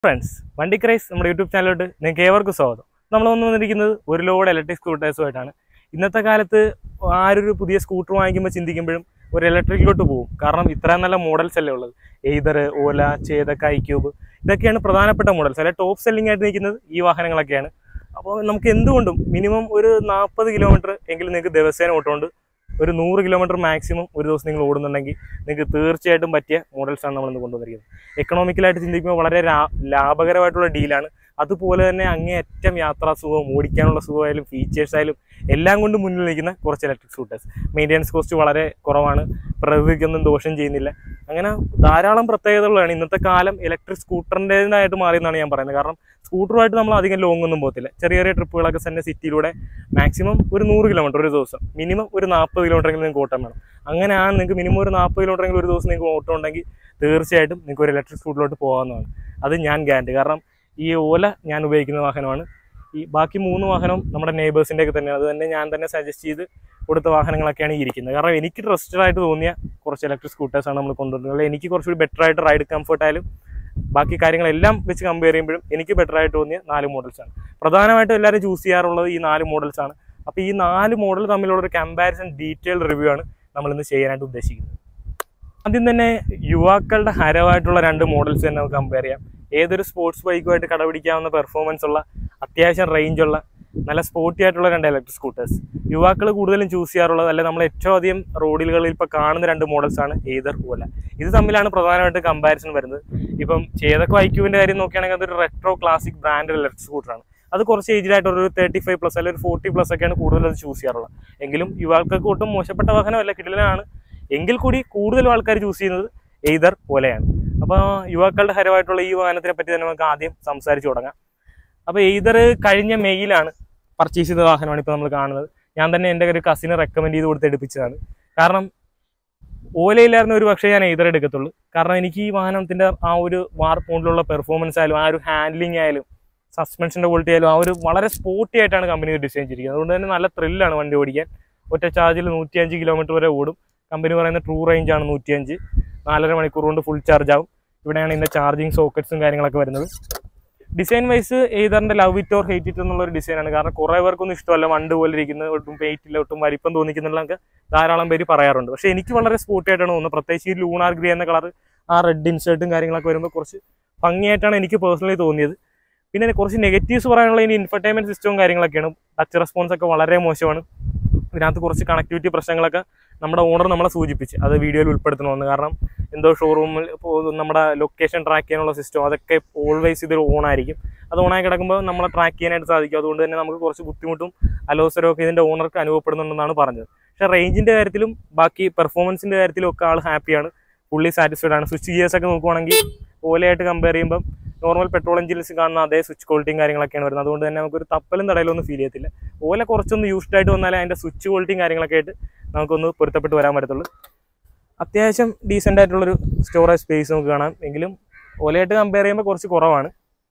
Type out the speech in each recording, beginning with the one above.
friends വണ്ടി ക്രൈസ് നമ്മുടെ YouTube ചാനലിലോട്ട് നിങ്ങൾക്ക് ഏവർക്കും സ്വാഗതം നമ്മൾ വന്ന് വന്നിരിക്കുന്നത് ഒരു ലോഡ് ഇലക്ട്രിക് സ്കൂട്ടേഴ്സുമായിട്ടാണ് ഇന്നത്തെ കാലത്ത് ആരൊരു പുതിയ സ്കൂട്ടർ വാങ്ങിക്കുമ്പോൾ ചിന്തിക്കുമ്പോഴും ഒരു ഇലക്ട്രിക്കിലോട്ട് പോകും കാരണം ഇത്രയും നല്ല മോഡൽസ് അല്ലേ ഉള്ളത് എയ്തർ ഓല ചേതക്ക ഐ ക്യൂബ് ഇതൊക്കെയാണ് പ്രധാനപ്പെട്ട മോഡൽസ് അല്ലെ ടോപ്പ് സെല്ലിംഗ് ആയിട്ട് നിൽക്കുന്നത് ഈ വാഹനങ്ങളൊക്കെയാണ് അപ്പോൾ നമുക്ക് എന്തുകൊണ്ടും മിനിമം ഒരു നാൽപ്പത് കിലോമീറ്റർ എങ്കിലും നിങ്ങൾക്ക് ദിവസേന ഓട്ടമുണ്ട് ഒരു നൂറ് കിലോമീറ്റർ മാക്സിമം ഒരു ദിവസം നിങ്ങൾ ഓടുന്നുണ്ടെങ്കിൽ നിങ്ങൾക്ക് തീർച്ചയായിട്ടും പറ്റിയ മോഡൽസാണ് നമ്മൾ ഇന്ന് കൊണ്ടുവന്നിരിക്കുന്നത് എക്കണോമിക്കലായിട്ട് ചിന്തിക്കുമ്പോൾ വളരെ ലാ- ലാഭകരമായിട്ടുള്ള ഡീലാണ് അതുപോലെ തന്നെ അങ്ങേയറ്റം യാത്രാ സുഖവും ഓടിക്കാനുള്ള സുഖമായാലും ഫീച്ചേഴ്സ് ആയാലും എല്ലാം കൊണ്ട് മുന്നിൽ നിൽക്കുന്ന കുറച്ച് ഇലക്ട്രിക് സ്കൂട്ടേഴ്സ് മെയിൻ്റെനൻസ് കോസ്റ്റ് വളരെ കുറവാണ് പ്രകൃതിക്കൊന്നും ദോഷം ചെയ്യുന്നില്ല അങ്ങനെ ധാരാളം പ്രത്യേകതകളാണ് ഇന്നത്തെ കാലം ഇലക്ട്രിക് സ്കൂട്ടറിൻ്റെതായിട്ട് മാറിയെന്നാണ് ഞാൻ പറയുന്നത് കാരണം സ്കൂട്ടറുമായിട്ട് നമ്മൾ അധികം ലോങ് ഒന്നും പോകത്തില്ല ചെറിയ ചെറിയ ട്രിപ്പുകളൊക്കെ തന്നെ സിറ്റിയിലൂടെ മാക്സിമം ഒരു നൂറ് കിലോമീറ്റർ ഒരു ദിവസം മിനിമം ഒരു നാൽപ്പത് കിലോമീറ്റർ എങ്കിലും നിങ്ങൾക്ക് ഓട്ടം വേണം അങ്ങനെയാണ് നിങ്ങൾക്ക് മിനിമം ഒരു നാൽപ്പത് കിലോമീറ്റർ എങ്കിലും ഒരു ദിവസം നിങ്ങൾക്ക് ഓട്ടം ഉണ്ടെങ്കിൽ തീർച്ചയായിട്ടും നിങ്ങൾക്ക് ഒരു ഇലക്ട്രിക് സ്കൂട്ടറിലോട്ട് പോകാവുന്നതാണ് അത് ഞാൻ ഗ്യാരണ്ടി കാരണം ഈ ഓല ഞാൻ ഉപയോഗിക്കുന്ന വാഹനമാണ് ഈ ബാക്കി മൂന്ന് വാഹനം നമ്മുടെ നെയ്ബേഴ്സിൻ്റെ ഒക്കെ തന്നെ അത് തന്നെ ഞാൻ തന്നെ സജസ്റ്റ് ചെയ്ത് കൊടുത്ത വാഹനങ്ങളൊക്കെയാണ് ഈ ഇരിക്കുന്നത് കാരണം എനിക്ക് ട്രസ്റ്റഡ് ആയിട്ട് തോന്നിയ കുറച്ച് ഇലക്ട്രിക് സ്കൂട്ടേഴ്സാണ് നമ്മൾ കൊണ്ടുവരുന്നത് എനിക്ക് കുറച്ചുകൂടി ബെറ്റർ ആയിട്ട് റൈഡ് കംഫർട്ട് ആയാലും ബാക്കി കാര്യങ്ങളെല്ലാം വെച്ച് കമ്പയർ ചെയ്യുമ്പോഴും എനിക്ക് ബെറ്റർ ആയിട്ട് തോന്നിയ നാല് മോഡൽസാണ് പ്രധാനമായിട്ടും എല്ലാവരും ചൂസ് ചെയ്യാറുള്ളത് ഈ നാല് മോഡൽസാണ് അപ്പോൾ ഈ നാല് മോഡൽ തമ്മിലുള്ള ഒരു കമ്പാരിസൺ ഡീറ്റെയിൽ റിവ്യൂ ആണ് നമ്മൾ ഇന്ന് ചെയ്യാനായിട്ട് ഉദ്ദേശിക്കുന്നത് ആദ്യം തന്നെ യുവാക്കളുടെ ഹരമായിട്ടുള്ള രണ്ട് മോഡൽസ് തന്നെ നമുക്ക് കമ്പയർ ചെയ്യാം ഏതൊരു സ്പോർട്സ് ബൈക്കുമായിട്ട് കടപിടിക്കാവുന്ന പെർഫോമൻസ് ഉള്ള അത്യാവശ്യം റേഞ്ചുള്ള നല്ല സ്പോർട്ടി ആയിട്ടുള്ള രണ്ട് ഇലക്ട്രിക് സ്കൂട്ടേഴ്സ് യുവാക്കൾ കൂടുതലും ചൂസ് ചെയ്യാറുള്ളത് അല്ലെ നമ്മൾ ഏറ്റവും അധികം റോഡുകളിൽ ഇപ്പോൾ കാണുന്ന രണ്ട് മോഡൽസ് ആണ് ഏതർ ഓല ഇത് തമ്മിലാണ് പ്രധാനമായിട്ട് കമ്പാരിസൺ വരുന്നത് ഇപ്പം ചേതക്ക് ഐക്യുവിൻ്റെ കാര്യം നോക്കുകയാണെങ്കിൽ അതൊരു റെട്രോ ക്ലാസിക് ബ്രാൻഡ് ഇലക്ട്രിക് സ്കൂട്ടറാണ് അത് കുറച്ച് ഏജ്ഡ് ആയിട്ട് ഒരു തേർട്ടി ഫൈവ് പ്ലസ് അല്ലെങ്കിൽ ഒരു ഫോർട്ടി പ്ലസ് ഒക്കെയാണ് കൂടുതൽ അത് ചൂസ് ചെയ്യാറുള്ളത് എങ്കിലും യുവാക്കൾക്ക് ഒട്ടും മോശപ്പെട്ട വാഹനമല്ല കിടലാണ് എങ്കിൽ കൂടി കൂടുതലും ആൾക്കാർ ചൂസ് ചെയ്യുന്നത് എയ്തർ പോലെയാണ് അപ്പോൾ യുവാക്കളുടെ ഹരമായിട്ടുള്ള ഈ വാഹനത്തിനെ പറ്റി തന്നെ നമുക്ക് ആദ്യം സംസാരിച്ച് തുടങ്ങാം അപ്പോൾ എയ്തർ കഴിഞ്ഞ മെയിലാണ് പർച്ചേസ് ചെയ്ത വാഹനമാണ് ഇപ്പോൾ നമ്മൾ കാണുന്നത് ഞാൻ തന്നെ എൻ്റെ ഒരു കസിനെ റെക്കമെൻഡ് ചെയ്ത് കൊടുത്ത് എടുപ്പിച്ചതാണ് കാരണം ഓലയിലായിരുന്നു ഒരു പക്ഷേ ഞാൻ എയ്തർ എടുക്കത്തുള്ളൂ കാരണം എനിക്ക് ഈ വാഹനത്തിൻ്റെ ആ ഒരു വാർ മോഡിലുള്ള പെർഫോമൻസ് ആയാലും ആ ഒരു ഹാൻഡ്ലിംഗ് ആയാലും സസ്പെൻഷൻ്റെ ക്വാളിറ്റി ആയാലും ആ ഒരു വളരെ സ്പോർട്ടി ആയിട്ടാണ് കമ്പനി ഡിസൈൻ ചെയ്തിരിക്കുന്നത് അതുകൊണ്ട് തന്നെ നല്ല ത്രില്ലാണ് വണ്ടി ഓടിക്കാൻ ഒറ്റ ചാർജിൽ നൂറ്റിയഞ്ച് കിലോമീറ്റർ വരെ ഓടും കമ്പനി പറയുന്ന ട്രൂ റേഞ്ച് ആണ് നൂറ്റിയഞ്ച് നാലര മണിക്കൂർ കൊണ്ട് ഫുൾ ചാർജ് ആവും ഇവിടെയാണ് ഇതിൻ്റെ ചാർജിങ് സോക്കറ്റ്സും കാര്യങ്ങളൊക്കെ വരുന്നത് ഡിസൈൻ വൈസ് ഏതാറിൻ്റെ love it or hate it എന്നുള്ള ഒരു ഡിസൈനാണ് കാരണം കുറേ പേർക്കൊന്നും ഇഷ്ടമല്ല വണ്ട് പോലെ ഇരിക്കുന്നത് ഒട്ടും വെയിറ്റ് ഇല്ല ഒട്ടും വലിപ്പം തോന്നിക്കുന്നുള്ളതൊക്കെ ധാരാളം പേര് പറയാറുണ്ട് പക്ഷേ എനിക്ക് വളരെ സ്പോർട്ടി ആയിട്ടാണ് തോന്നുന്നത് പ്രത്യേകിച്ച് ഈ ലൂണാർ ഗ്രേ എന്ന കളർ ആ റെഡ് ഇൻസേർട്ടും കാര്യങ്ങളൊക്കെ വരുമ്പോൾ കുറച്ച് ഭംഗിയായിട്ടാണ് എനിക്ക് പേഴ്സണലി തോന്നിയത് പിന്നെ കുറച്ച് നെഗറ്റീവ്സ് പറയാനുള്ള ഇനി ഇൻഫർടൈൻമെന്റ് സിസ്റ്റവും കാര്യങ്ങളൊക്കെയാണ് ടച്ച് റെസ്പോൺസ് ഒക്കെ വളരെ മോശമാണ് ഇതിനകത്ത് കുറച്ച് കണക്ടിവിറ്റി പ്രശ്നങ്ങളൊക്കെ നമ്മുടെ ഓണർ നമ്മളെ സൂചിപ്പിച്ച് അത് വീഡിയോയിൽ ഉൾപ്പെടുത്തണമെന്ന് കാരണം എന്തോ ഷോറൂമിൽ ഇപ്പോൾ നമ്മുടെ ലൊക്കേഷൻ ട്രാക്ക് ചെയ്യാനുള്ള സിസ്റ്റം അതൊക്കെ ഓൾവേസ് ഇതിൽ ഓൺ ആയിരിക്കും അത് ഓണായി കിടക്കുമ്പോൾ നമ്മളെ ട്രാക്ക് ചെയ്യാനായിട്ട് സാധിക്കും അതുകൊണ്ട് തന്നെ നമുക്ക് കുറച്ച് ബുദ്ധിമുട്ടും അലോസരവും ഒക്കെ ഇതിൻ്റെ ഓണർക്ക് അനുഭവപ്പെടുന്നുണ്ടെന്നാണ് പറഞ്ഞത് പക്ഷേ റേഞ്ചിൻ്റെ കാര്യത്തിലും ബാക്കി പെർഫോമൻസിൻ്റെ കാര്യത്തിലും ഒക്കെ ആൾ ഹാപ്പിയാണ് ഫുള്ളി സാറ്റിസ്ഫൈഡ് ആണ് സ്വിച്ച് ഗിയേഴ്സ് ഒക്കെ നോക്കുവാണെങ്കിൽ ഓലയായിട്ട് കമ്പയർ ചെയ്യുമ്പോൾ നോർമൽ പെട്രോൾ എഞ്ചിൻസ് കാണുന്ന അതേ സ്വിച്ച് ക്വാളിറ്റിയും കാര്യങ്ങളൊക്കെയാണ് വരുന്നത് അതുകൊണ്ട് തന്നെ നമുക്കൊരു തപ്പലും തടയിലൊന്നും ഫീൽ ചെയ്യത്തില്ല ഓല കുറച്ചൊന്ന് യൂസ്ഡ് ആയിട്ട് വന്നാലേ അതിൻ്റെ സ്വിച്ച് ക്വാളിറ്റിയും കാര്യങ്ങളൊക്കെ ആയിട്ട് നമുക്കൊന്ന് പൊരുത്തപ്പെട്ട് വരാൻ പറ്റത്തുള്ളൂ അത്യാവശ്യം ഡീസൻ്റ് ആയിട്ടുള്ളൊരു സ്റ്റോറേജ് സ്പേസ് നമുക്ക് കാണാം എങ്കിലും ഓലയായിട്ട് കമ്പയർ ചെയ്യുമ്പോൾ കുറച്ച് കുറവാണ്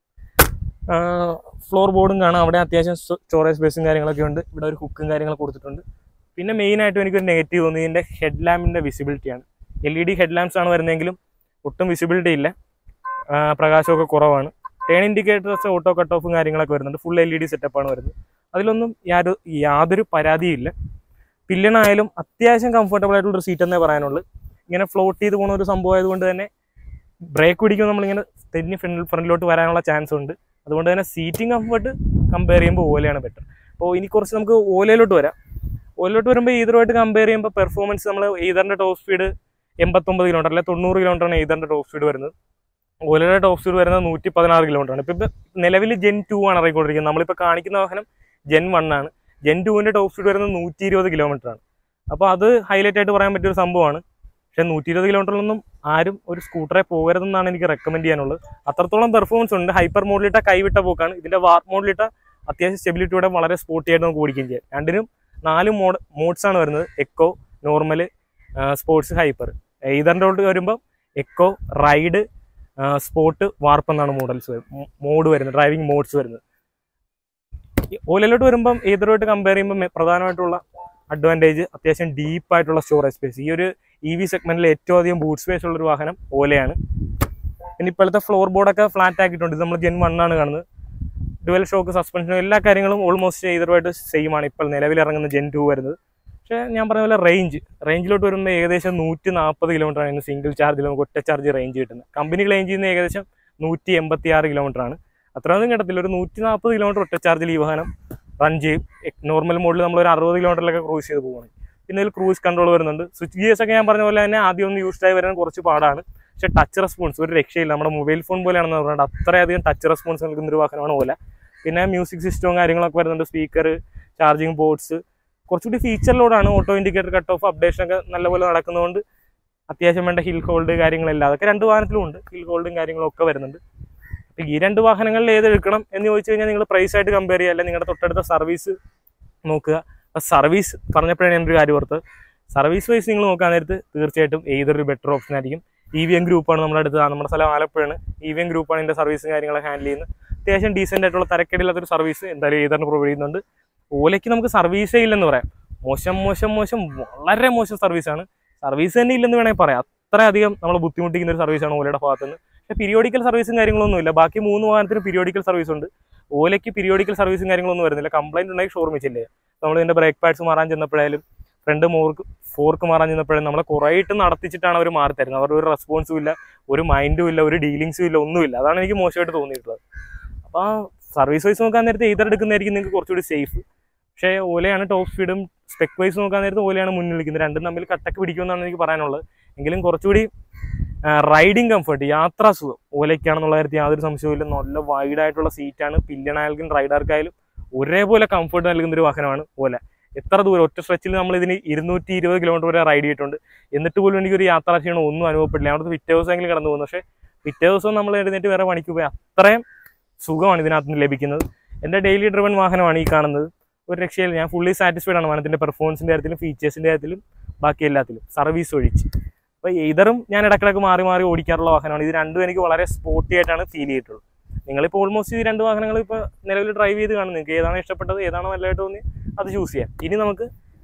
ഫ്ലോർ ബോർഡും കാണാം അവിടെ അത്യാവശ്യം സ്റ്റോറേജ് സ്പേസും കാര്യങ്ങളൊക്കെ ഉണ്ട് ഇവിടെ ഒരു ഹുക്കും കാര്യങ്ങളൊക്കെ കൊടുത്തിട്ടുണ്ട് പിന്നെ മെയിനായിട്ടും എനിക്കൊരു നെഗറ്റീവ് തോന്നി ഇതിൻ്റെ ഹെഡ് ലാമ്പിൻ്റെ വിസിബിലിറ്റിയാണ് L E D head lamps ആണ് വരുന്നതെങ്കിലും ഒട്ടും വിസിബിലിറ്റി ഇല്ല ആ, പ്രകാശമൊക്കെ കുറവാണ് ടേൺ ഇൻഡിക്കേറ്റേഴ്സ് ഓട്ടോ കട്ട് ഓഫും കാര്യങ്ങളൊക്കെ വരുന്നുണ്ട് ഫുൾ എൽ ഇ ഡി സെറ്റപ്പാണ് വരുന്നത് അതിലൊന്നും യാതൊരു യാതൊരു പരാതിയില്ല പില്ലനായാലും അത്യാവശ്യം കംഫർട്ടബിൾ ആയിട്ടുള്ള ഒരു സീറ്റ് എന്നേ പറയാനുള്ളൂ ഇങ്ങനെ ഫ്ലോട്ട് ചെയ്ത് പോകുന്ന ഒരു സംഭവം ആയതുകൊണ്ട് തന്നെ ബ്രേക്ക് പിടിക്കുമ്പോൾ നമ്മളിങ്ങനെ തെന്നി ഫ്രണ്ടിൽ ഫ്രണ്ടിലോട്ട് വരാനുള്ള ചാൻസ് ഉണ്ട് അതുകൊണ്ട് തന്നെ സീറ്റിംഗ് കംഫർട്ട് കമ്പയർ ചെയ്യുമ്പോൾ ഓലയാണ് ബെറ്റർ അപ്പോൾ ഇനി കുറച്ച് നമുക്ക് ഓലയിലോട്ട് വരാം ഓലയിലോട്ട് വരുമ്പോൾ ഈതറുമായിട്ട് കമ്പയർ ചെയ്യുമ്പോൾ പെർഫോമൻസ് നമ്മൾ ഈതറിൻ്റെ ടോപ്പ് സ്പീഡ് എൺപത്തൊമ്പത് കിലോമീറ്റർ അല്ലെങ്കിൽ തൊണ്ണൂറ് കിലോമീറ്ററാണ് ഈതറിൻ്റെ ടോപ്പ് സ്പീഡ് വരുന്നത് ഓലയുടെ ടോപ്പ് സ്പീഡ് വരുന്നത് നൂറ്റി പതിനാറ് കിലോമീറ്റർ ആണ് ഇപ്പം ഇപ്പം നിലവിൽ ജെൻ ടു ആണ് ഇറങ്ങിക്കൊണ്ടിരിക്കുന്നത് നമ്മളിപ്പോൾ കാണിക്കുന്ന വാഹനം ജെൻ വൺ ആണ് ജെൻ ടുവിൻ്റെ ടോപ്പ് സ്പീഡ് വരുന്നത് നൂറ്റി ഇരുപത് കിലോമീറ്റർ ആണ് അപ്പോൾ അത് ഹൈലൈറ്റ് ആയിട്ട് പറയാൻ പറ്റിയ ഒരു സംഭവമാണ് പക്ഷേ നൂറ്റി ഇരുപത് കിലോമീറ്ററിലൊന്നും ആരും ഒരു സ്കൂട്ടറെ പോകരുതെന്നാണ് എനിക്ക് റെക്കമെൻഡ് ചെയ്യാനുള്ളത് അത്രത്തോളം പെർഫോമൻസ് ഉണ്ട് ഹൈപ്പർ മോഡിലിട്ട കൈവിട്ട പോക്കാണ് ഇതിൻ്റെ വാർ മോഡിലിട്ട അത്യാവശ്യം സ്റ്റെബിലിറ്റിയോടെ വളരെ സ്പോർട്ടി ആയിട്ട് നമുക്ക് ഓടിക്കുകയും ചെയ്യാം രണ്ടിനും നാല് മോഡ് മോഡ്സ് ആണ് വരുന്നത് എക്കോ നോർമൽ സ്പോർട്സ് ഹൈപ്പർ ഈതറിൻ്റെ തൊട്ട് വരുമ്പോൾ എക്കോ റൈഡ് സ്പോർട്ട് വാർപ്പ് എന്നാണ് മോഡൽസ് മോഡ് വരുന്നത് ഡ്രൈവിംഗ് മോഡ്സ് വരുന്നത് ഈ ഓലയിലോട്ട് വരുമ്പം ഏതൊരുമായിട്ട് കമ്പയർ ചെയ്യുമ്പോൾ മെ- പ്രധാനമായിട്ടുള്ള അഡ്വാൻറ്റേജ് അത്യാവശ്യം ഡീപ്പ് ആയിട്ടുള്ള സ്റ്റോറേജ് സ്പേസ് ഈ ഒരു ഇ വി സെഗ്മെന്റിൽ ഏറ്റവും അധികം ബൂട്ട് സ്പേസ് ഉള്ള ഒരു വാഹനം ഓലയാണ് പിന്നെ ഇപ്പോഴത്തെ ഫ്ലോർ ബോർഡൊക്കെ ഫ്ലാറ്റ് ആക്കിയിട്ടുണ്ട് ഇത് നമ്മൾ ജെൻ വൺ ആണ് കാണുന്നത് ഡുവൽ ഷോക്ക് സസ്പെൻഷനും എല്ലാ കാര്യങ്ങളും ഓൾമോസ്റ്റ് ചെയ്തതുമായിട്ട് സെയിം ആണ് ഇപ്പോൾ നിലവിൽ ഇറങ്ങുന്ന ജെൻ ടു വരുന്നത് പക്ഷേ ഞാൻ പറഞ്ഞ പോലെ റേഞ്ച് റേഞ്ചിലോട്ട് വരുമ്പോൾ ഏകദേശം നൂറ്റി നാൽപ്പത് കിലോമീറ്റർ ആണ് സിംഗിൾ ചാർജിൽ നമുക്ക് ഒറ്റ ചാർജ് റേഞ്ച് കിട്ടുന്നത് കമ്പനി ക്ലെയിം ചെയ്യുന്ന ഏകദേശം നൂറ്റി എൺപത്തി ആറ് കിലോമീറ്റർ ആണ് അത്രയൊന്നും കിട്ടത്തില്ല ഒരു നൂറ്റി നാൽപ്പത് കിലോമീറ്റർ ഒറ്റ ചാർജിൽ ഈ വാഹനം റൺ ചെയ്യും നോർമൽ മോഡിൽ നമ്മൾ ഒരു അറുപത് കിലോമീറ്ററിലൊക്കെ ക്രൂസ് ചെയ്ത് പോകുകയാണ് പിന്നെ ഇതിൽ ക്രൂസ് കൺട്രോൾ വരുന്നുണ്ട് സ്വിച്ച് ഗിയേഴ്സ് ഒക്കെ ഞാൻ പറഞ്ഞ പോലെ തന്നെ ആദ്യം ഒന്ന് യൂസ്ഡ് ആയി വരാൻ കുറച്ച് പാടാണ് പക്ഷെ ടച്ച് റെസ്പോൺസ് ഒരു രക്ഷയില്ല നമ്മുടെ മൊബൈൽ ഫോൺ പോലെയാണെന്ന് പറഞ്ഞാൽ അത്രയധികം ടച്ച് റെസ്പോൺസ് നൽകുന്ന ഒരു വാഹനമാണ് ഓല പിന്നെ മ്യൂസിക് സിസ്റ്റവും കാര്യങ്ങളൊക്കെ വരുന്നുണ്ട് സ്പീക്കർ ചാർജിങ് പോർട്സ് കുറച്ചുകൂടി ഫീച്ചറിലോടാണ് auto indicator cut off updation ഒക്കെ നല്ലപോലെ നടക്കുന്നതുകൊണ്ട് അത്യാവശ്യം വേണ്ട ഹിൽ ഹോൾഡ് കാര്യങ്ങളെല്ലാം അതൊക്കെ രണ്ട് വാഹനത്തിലും ഉണ്ട് ഹിൽ ഹോൾഡും കാര്യങ്ങളും ഒക്കെ വരുന്നുണ്ട് അപ്പോൾ ഈ രണ്ട് വാഹനങ്ങളിൽ ഏത് എടുക്കണം എന്ന് ചോദിച്ചു കഴിഞ്ഞാൽ നിങ്ങൾ പ്രൈസ് ആയിട്ട് കമ്പയർ ചെയ്യുക അല്ലെങ്കിൽ നിങ്ങളുടെ തൊട്ടടുത്ത സർവീസ് നോക്കുക അപ്പോൾ സർവീസ് പറഞ്ഞപ്പോഴാണ് ഞാൻ ഒരു കാര്യം ഓർത്തത് സർവീസ് വൈസ് നിങ്ങൾ നോക്കാൻ നേരത്ത് തീർച്ചയായിട്ടും ഏതൊരു ബെറ്റർ ഓപ്ഷൻ ആയിരിക്കും ഇ വി എം ഗ്രൂപ്പാണ് നമ്മുടെ അടുത്ത് നമ്മുടെ സ്ഥലം ആലപ്പുഴയാണ് ഇ വി എം ഗ്രൂപ്പാണ് ഇതിൻ്റെ സർവീസും കാര്യങ്ങളൊക്കെ ഹാൻഡിൽ ചെയ്യുന്നത് അത്യാവശ്യം ഡീസൻ്റ് ആയിട്ടുള്ള തരക്കേടില്ലാത്തൊരു സർവീസ് എന്തായാലും ഏതാണ് പ്രൊവൈഡ് ചെയ്യുന്നുണ്ട് ഓലയ്ക്ക് നമുക്ക് സർവീസേ ഇല്ലെന്ന് പറയാം മോശം മോശം മോശം വളരെ മോശം സർവീസാണ് സർവീസ് തന്നെ ഇല്ലെന്ന് വേണമെങ്കിൽ പറയാം അത്രയധികം നമ്മൾ ബുദ്ധിമുട്ടിക്കുന്ന ഒരു സർവീസാണ് ഓലയുടെ ഭാഗത്ത് നിന്ന് പക്ഷേ പീരിയോഡിക്കൽ സർവീസും കാര്യങ്ങളൊന്നും ഇല്ല ബാക്കി മൂന്ന് വാഹനത്തിന് പീരിയോഡിക്കൽ സർവീസ് ഉണ്ട് ഓലയ്ക്ക് പീരിയോഡിക്കൽ സർവീസും കാര്യങ്ങളൊന്നും വരുന്നില്ല കംപ്ലൈൻറ്റ് ഉണ്ടെങ്കിൽ ഷോറൂമിൽ ചെല്ലുക നമ്മൾ ഇതിൻ്റെ ബ്രേക്ക് പാഡ്സ് മാറാൻ ചെന്നപ്പോഴായാലും ഫ്രണ്ട് മോർക്ക് ഫോർക്ക് മാറാൻ ചെന്നപ്പോഴും നമ്മളെ കുറേയിട്ട് നടത്തിച്ചിട്ടാണ് അവർ മാറി തരുന്നത് അവരുടെ ഒരു റെസ്പോൺസും ഇല്ല ഒരു മൈൻഡും ഇല്ല ഒരു ഡീലിങ്സും ഇല്ല ഒന്നുമില്ല അതാണ് എനിക്ക് മോശമായിട്ട് തോന്നിയിട്ടുള്ളത് അപ്പോൾ സർവീസ് വൈസ് നോക്കാൻ നേരത്തെ ഇതർ എടുക്കുന്നതായിരിക്കും നിങ്ങൾക്ക് കുറച്ചുകൂടി സേഫ് പക്ഷേ ഓലയാണ് ടോപ്പ് സ്പീഡും സ്പെക് വൈസ് നോക്കാൻ നേരത്തെ ഓലയാണ് മുന്നിൽ നിൽക്കുന്നത് രണ്ടും തമ്മിൽ കട്ടക്ക് പിടിക്കുമെന്നാണ് എനിക്ക് പറയാനുള്ളത് എങ്കിലും കുറച്ചുകൂടി റൈഡിങ് കംഫർട്ട് യാത്രാ സുഖം ഓലയ്ക്കാണെന്നുള്ള കാര്യത്തിൽ യാതൊരു സംശയവുമില്ല നല്ല വൈഡ് ആയിട്ടുള്ള സീറ്റാണ് പില്ലണായാലും റൈഡർക്കായാലും ഒരേപോലെ കംഫർട്ട് നൽകുന്ന ഒരു വാഹനമാണ് ഓല എത്ര ദൂരം ഒറ്റ സ്ട്രെച്ചിൽ നമ്മൾ ഇതിന് ഇരുന്നൂറ്റി ഇരുപത് കിലോമീറ്റർ വരെ റൈഡ് ചെയ്തിട്ടുണ്ട് എന്നിട്ട് പോലും എനിക്കൊരു യാത്രാ ക്ഷീണം ഒന്നും അനുഭവപ്പെട്ടില്ല അവിടുത്തെ പിറ്റേ ദിവസമെങ്കിലും കടന്നു പോകുന്നു പക്ഷേ പിറ്റേ ദിവസം നമ്മൾ എഴുന്നേറ്റ് വേറെ പണിക്ക് പോയി അത്രയും സുഖമാണ് ഇതിനകത്ത് നിന്ന് ലഭിക്കുന്നത് എൻ്റെ ഡെയിലി ഡ്രിവൺ വാഹനമാണ് ഈ കാണുന്നത് ഒരു രക്ഷയില്ല ഞാൻ ഫുള്ളി സാറ്റിസ്ഫൈഡ് ആണ് വാഹനത്തിൻ്റെ പെർഫോമൻസിൻ്റെ കാര്യത്തിലും ഫീച്ചേഴ്സിൻ്റെ കാര്യത്തിലും ബാക്കി എല്ലാത്തിലും സർവീസ് ഒഴിച്ച് അപ്പോൾ ഇതറും ഞാൻ ഇടക്കിടക്ക് മാറി മാറി ഓടിക്കാറുള്ള വാഹനമാണ് ഇത് രണ്ടും എനിക്ക് വളരെ സ്പോർട്ടി ആയിട്ടാണ് ഫീൽ ചെയ്തിട്ടുള്ളത് നിങ്ങളിപ്പോൾ ഓൾമോസ്റ്റ് ഈ രണ്ട് വാഹനങ്ങൾ ഇപ്പോൾ നിലവിൽ ഡ്രൈവ് ചെയ്ത് കാണും നിങ്ങൾക്ക് ഏതാണ് ഇഷ്ടപ്പെട്ടത് ഏതാണ് നല്ലതായിട്ട് തോന്നി അത് ചൂസ് ചെയ്യാം ഇനി നമുക്ക്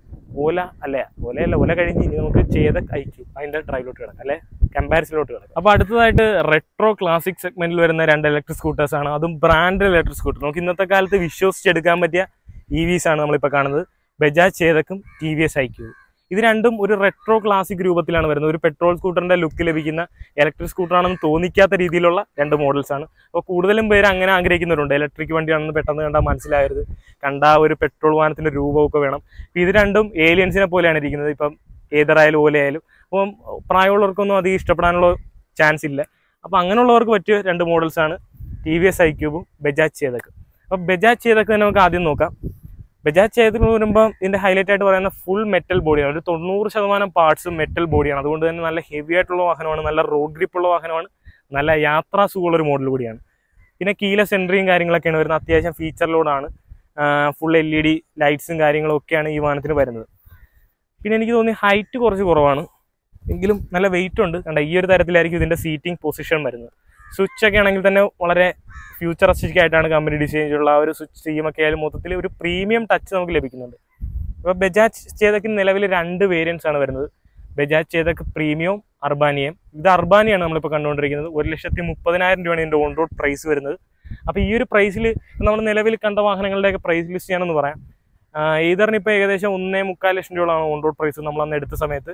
ഓല അല്ലേ ഓലയല്ല ഓല കഴിഞ്ഞ് ഇനി നമുക്ക് ചെയ്ത ഐക്യു അതിൻ്റെ ഡ്രൈവിലോട്ട് കിടക്കാം അല്ലെ കമ്പാരിസണിലോട്ട് കിടക്കാം അപ്പോൾ അടുത്തതായിട്ട് റെട്രോ ക്ലാസിക് സെഗ്മെന്റിൽ വരുന്ന രണ്ട് ഇലക്ട്രിക് സ്കൂട്ടേഴ്സ് ആണ് അതും ബ്രാൻഡ് ഇലക്ട്രിക് സ്കൂട്ടർ നമുക്ക് ഇന്നത്തെ കാലത്ത് വിശ്വസിച്ചെടുക്കാൻ പറ്റിയ ഇ വിസ് ആണ് നമ്മളിപ്പോൾ കാണുന്നത് ബജാജ് ചേതക്കും ടി വി എസ് ഐക്യു ഇത് രണ്ടും ഒരു റെട്രോ ക്ലാസിക് രൂപത്തിലാണ് വരുന്നത് ഒരു പെട്രോൾ സ്കൂട്ടറിന്റെ ലുക്ക് ലഭിക്കുന്ന ഇലക്ട്രിക് സ്കൂട്ടറാണെന്ന് തോന്നിക്കാത്ത രീതിയിലുള്ള രണ്ട് മോഡൽസ് ആണ് അപ്പോൾ കൂടുതലും പേര് അങ്ങനെ ആഗ്രഹിക്കുന്നവരുണ്ട് ഇലക്ട്രിക് വണ്ടിയാണെന്ന് പെട്ടെന്ന് കണ്ടാൽ മനസ്സിലാകരുത് കണ്ട ഒരു പെട്രോൾ വാഹനത്തിന്റെ രൂപമൊക്കെ വേണം ഇപ്പൊ ഇത് രണ്ടും ഏലിയൻസിനെ പോലെയാണ് ഇരിക്കുന്നത് ഇപ്പം ഏതറായാലും ഓലയായാലും അപ്പം പ്രായമുള്ളവർക്കൊന്നും അധികം ഇഷ്ടപ്പെടാനുള്ള ചാൻസ് ഇല്ല അപ്പം അങ്ങനെയുള്ളവർക്ക് പറ്റിയ രണ്ട് മോഡൽസ് ആണ് ടി വി എസ് ഐ ക്യൂബും ബജാജ് ചേതക്ക് അപ്പം ബജാജ് ചേതക്ക് തന്നെ നമുക്ക് ആദ്യം നോക്കാം ബജാജ് ചേതക്ക് വരുമ്പോൾ ഇതിന്റെ ഹൈലൈറ്റ് ആയിട്ട് പറയുന്ന ഫുൾ മെറ്റൽ ബോഡിയാണ് ഒരു തൊണ്ണൂറ് ശതമാനം പാർട്സും മെറ്റൽ ബോഡിയാണ് അതുകൊണ്ട് തന്നെ നല്ല ഹെവി ആയിട്ടുള്ള വാഹനമാണ് നല്ല റോഡ് ഗ്രിപ്പ് ഉള്ള വാഹനമാണ് നല്ല യാത്രാ സുഖമുള്ള ഒരു മോഡൽ കൂടിയാണ് പിന്നെ കീലസ് എൻട്രിയും കാര്യങ്ങളൊക്കെയാണ് വരുന്നത് അത്യാവശ്യം ഫീച്ചറിലോടാണ് ഫുൾ എൽ ഇ ഡി ലൈറ്റ്സും കാര്യങ്ങളും ഒക്കെയാണ് ഈ വാഹനത്തിന് വരുന്നത് പിന്നെ എനിക്ക് തോന്നി ഹൈറ്റ് കുറച്ച് കുറവാണ് എങ്കിലും നല്ല വെയിറ്റ് ഉണ്ട് കണ്ട ഈ ഒരു തരത്തിലായിരിക്കും ഇതിന്റെ സീറ്റിംഗ് പൊസിഷൻ വരുന്നത് സ്വിച്ച് ഒക്കെ ആണെങ്കിൽ തന്നെ വളരെ ഫ്യൂച്ചറിസ്റ്റിക് ആയിട്ടാണ് കമ്പനി ഡിസൈൻ ചെയ്തിട്ടുള്ള ആ ഒരു സ്വിച്ച് ചെയ്യുമൊക്കെ ആയാലും മൊത്തത്തിൽ ഒരു പ്രീമിയം ടച്ച് നമുക്ക് ലഭിക്കുന്നുണ്ട് അപ്പോൾ ബജാജ് ചേതക്ക് നിലവിൽ രണ്ട് വേരിയൻസ് ആണ് വരുന്നത് ബജാജ് ചേതക്ക് പ്രീമിയം അർബാനിയം ഇത് അർബാനിയാണ് നമ്മളിപ്പോൾ കണ്ടുകൊണ്ടിരിക്കുന്നത് ഒരു ലക്ഷത്തി മുപ്പതിനായിരം രൂപയാണ് ഇതിൻ്റെ ഓൺ റോഡ് പ്രൈസ് വരുന്നത് അപ്പോൾ ഈ ഒരു പ്രൈസിൽ നമ്മൾ നിലവിൽ കണ്ട വാഹനങ്ങളുടെയൊക്കെ പ്രൈസ് ലിസ്റ്റ് ഞാനൊന്ന് പറയാം ഈതറിന് ഇപ്പോൾ ഏകദേശം ഒന്നേ മുക്കാൽ ലക്ഷം രൂപയാണ് ഓൺ റോഡ് പ്രൈസ് നമ്മൾ അന്ന് എടുത്ത സമയത്ത്